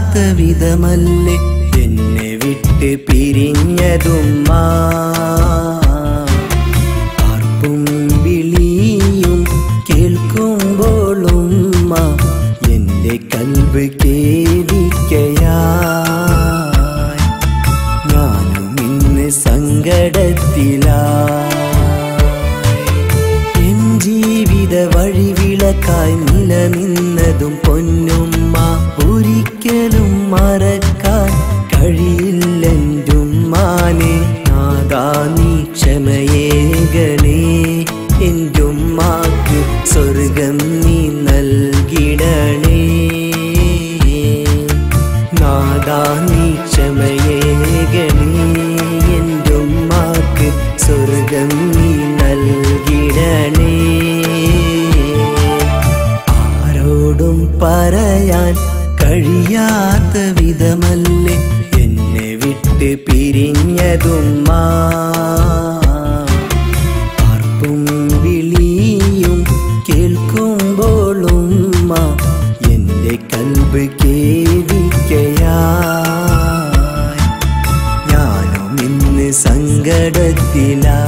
വിധമല്ലേ എന്നെ വിട്ട് പിരിഞ്ഞതുമ്മ ആർപ്പും വിളിയും കേൾക്കുമ്പോളുമ്മ എൻ്റെ കൽബ് കേദിക്കയായി ഞാനും ഇന്ന് സങ്കടത്തിലായി എൻ ജീവിത വഴിവിളക്കായി നിലനിന്നതും പൊന്നുമ്മ ഒരിക്കലും മറക്കാൻ കഴിയില്ലെൻ്റുമ്മാനെ നാദാ നീ ക്ഷമയേകണേ എൻ്റുമ്മാക്ക് സ്വർഗം നീ നൽകിടണേ നാദാ നീ ക്ഷമയേകണേ എൻ്റുമ്മാക്ക് സ്വർഗം നീ നൽകിടണേ ആരോടും പറയാൻ കഴിയാത്ത വിധമല്ലേ എന്നെ വിട്ട് പിരിഞ്ഞതുമ്മ ആർപ്പും വിളിയും കേൾക്കുമ്പോളുമ്മ എൻ്റെ കൽബ് കേദിക്കയായി ഞാനും ഇന്ന് സങ്കടത്തിലായി